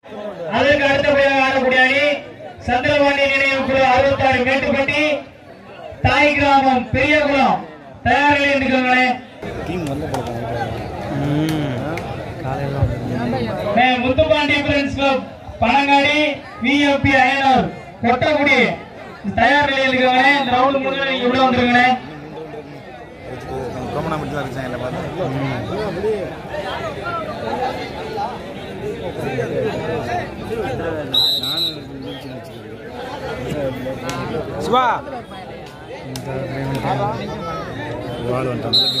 அதற்கு அடுத்தபடியாக ஆடக்கூடிய அணி சந்திரபாண்டி நினைவு குழு அறுபத்தாறு மேட்டுப்பட்டி தாய் கிராமம் பெரியகுளம் தயாரில் இருக்கிறவங்களே மே Muthupandi friends club Panangadi VMP Ayanur Kottakudi தயார் நிலையில் இருக்கிறவங்களே இந்த ரவுண்ட் முடிஞ்சு நீங்க உள்ள வந்துருங்களே ரொம்ப நாள் மட்டும் தான் இருந்துச்சாங்க இல்லை பார்த்து சிவா வாழ்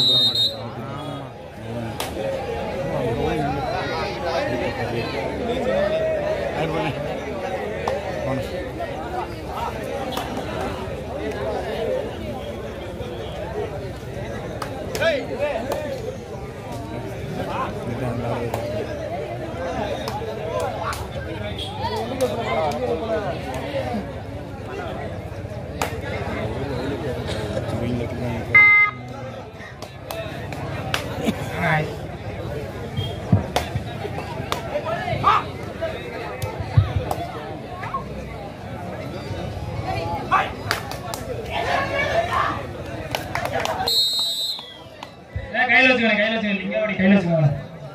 ஏன் கையில வச்சுக்கணும் கையில வச்சுக்கணும் லிங்காவடி கையில வச்சுக்கோங்க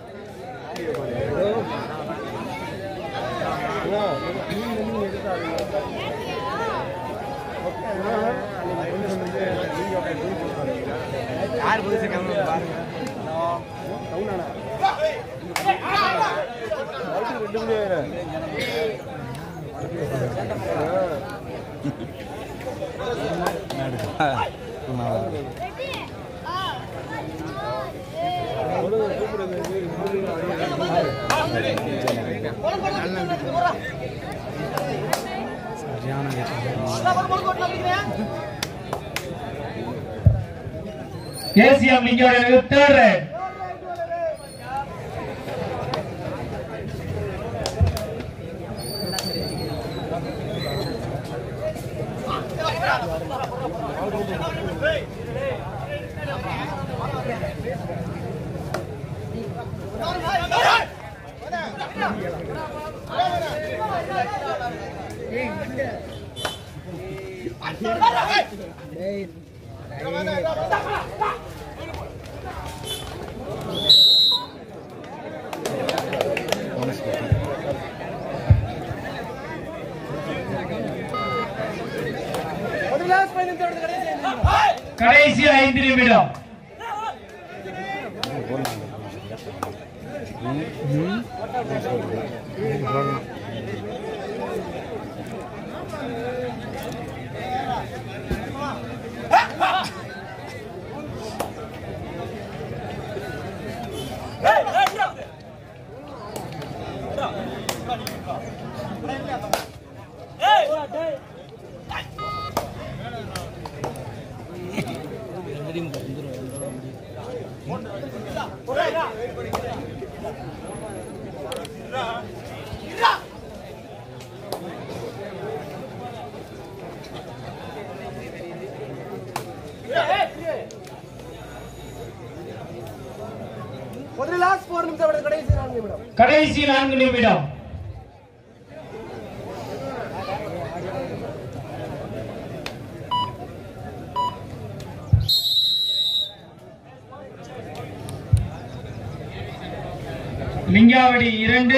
யார் புதுசு கிளம்பி பாருங்க ஏசிஎம் லிங்காவடி தேர்ட் ரைட் கடைசி ஐந்து நிமிடம் முதல்ல லாஸ்ட் ஃபோர் நிமிஷம் விட கடைசி நான்கு நிமிடம் கடைசி நான்கு நிமிடம் லிங்காவடி இரண்டு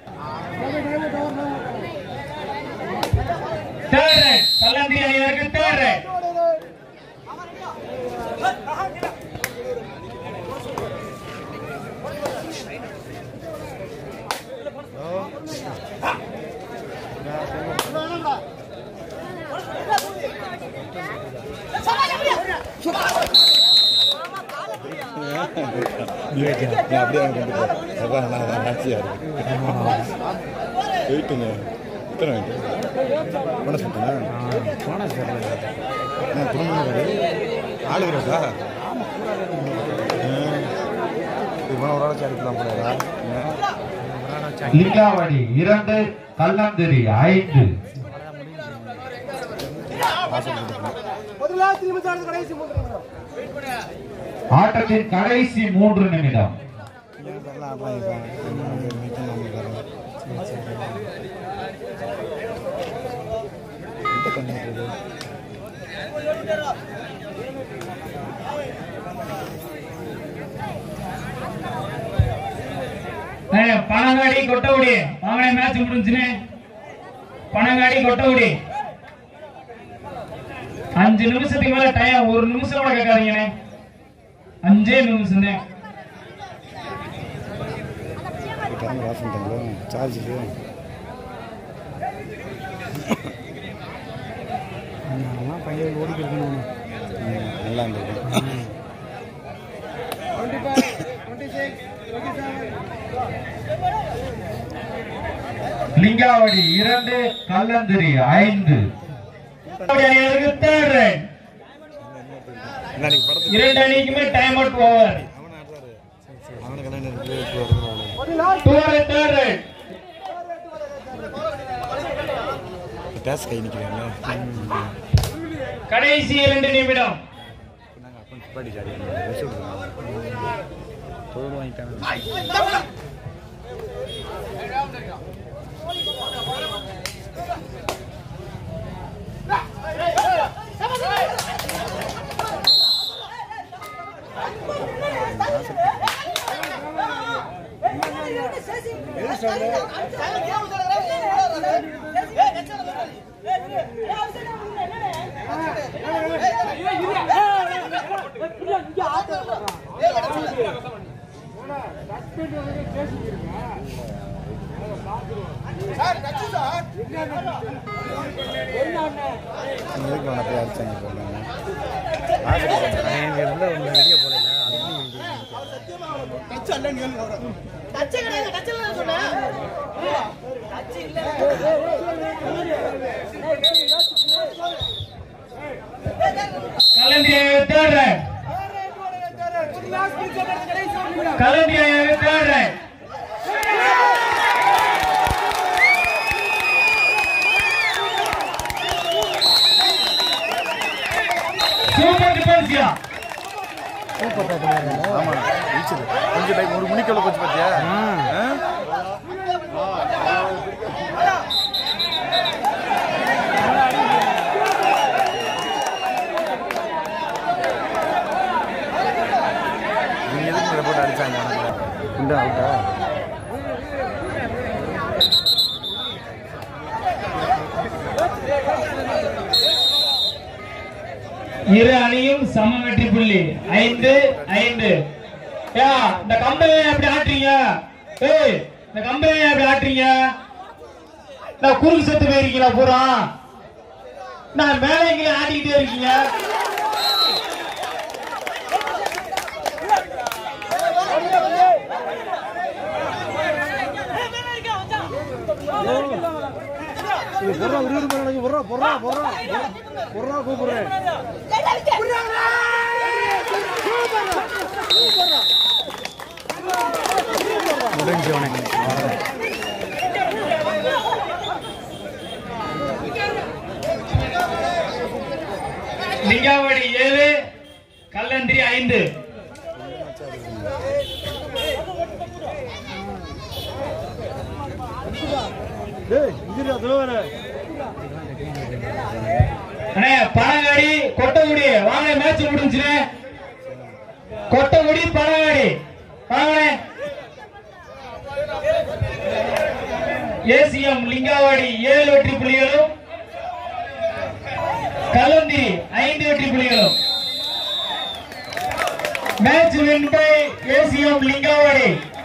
தேர்ட் ரைட் கல்லந்திரி அணியினருக்கு தேர்ட் ரைட் நான் அப்படியே அங்கே கொண்டு போகிறேன் அப்பா நான் ஆட்சியாக இருக்கு வெயிட்டுங்க எத்தனை வெயிட்டு போன சொல்லிட்டேன் போன சொல்லுங்க குடும்பம் ஆளுகிறதா இவன் ஒரு ஆள் சேர்க்கலாம் போலடா லிங்காவடி இரண்டு கல்லந்திரி ஐந்து முதல்ல லாஸ்ட் நிமிஷம் அடுத்த கடைசி மூன்று நிமிடம் ஆட்டத்தின் கடைசி மூன்று நிமிடம் எல்லாம் அப்புறம் இப்போ மீட்டும் நம்ம என்ன பண்ணிட்டு இருக்கு ஏய், பனங்காடி கொட்டகுடி வாங்கனே மேட்ச் முடிஞ்சுனே பனங்காடி கொட்டகுடி அஞ்சு நிமிஷத்துக்கு மேல டைம் ஒரு நிமிஷம் கூட கேட்காதீங்கண்ணே அஞ்சே நிமிஷம் தான் கேமரா ஆஃப் பண்ணிட்டாங்களா சார்ஜ் இல்லையா நான்லாம் பையன் ஓடிக்கிட்டு ம், நல்லா இருந்திருக்கு லிங்காவடி இரண்டு கல்லந்திரி ஐந்து அணியினருக்கு third run. என்ன நீங்க படத்துக்கு இரண்டு அணிக்குமே டைம் அவுட் ஓவர் அவனை ஆடுறாரு அவனுக்கு என்ன இருக்கு இப்போ வருகிறான் டூ ரன் தேர்ட் ரன் டேஸ் கை நிற்கிறாங்க கடைசி இரண்டு நிமிடம் நாங்கள் அப்போ பாடி ஜாடி தொழில் வாங்கிட்டாங்க எதுக்கு அவனை போய் அடிச்சாங்க இப்போ எங்க இருந்த ஒன்று வெளியே போகல கலந்திரி தேர்ட் ரன் கலந்திரி தேர்ட் ரன் சூப்பர் டிஃபென்ஸ்யா ஆமாம் ரீச்சது கொஞ்சம் டைம் ஒரு மணிக்குள்ள போச்சு பார்த்தியா ஆ? நீங்க எதுக்கு இதை போட்டு அடிச்சாங்க இந்த அவுட்டா இரு அணியும் சம வெற்றி புள்ளி ஐந்து ஐந்து ஏ இந்த கம்பெனியை அப்படி ஆட்டுறீங்க ஏய் இந்த கம்பெனியை அப்படி ஆட்டுறீங்க நான் குறுக்கு செத்து போயிருக்கீங்களா பூரா நான் மேலே எங்கேயும் ஆட்டிக்கிட்டே இருக்கீங்க இது பொருளா விறுவிறுப்பு நடக்கு பொருளா பொருளா பொருளா பொருளா கூப்பிடுறேன் முடிஞ்சு உனக்கு லிங்காவடி ஏழு கல்லந்திரி ஐந்து டேய் இது அதுல வேற அண்ணே பனங்காடி கொட்டகுடி வாங்க மேட்ச் முடிஞ்சுனே கொட்டகுடி பனங்காடி வாங்கண்ணே ஏசிஎம் லிங்காவாடி ஏழு வெற்றி புள்ளிகளும் கலந்தி ஐந்து வெற்றி புள்ளிகளும் மேட்ச் வின் பை ஏசிஎம் லிங்காவாடி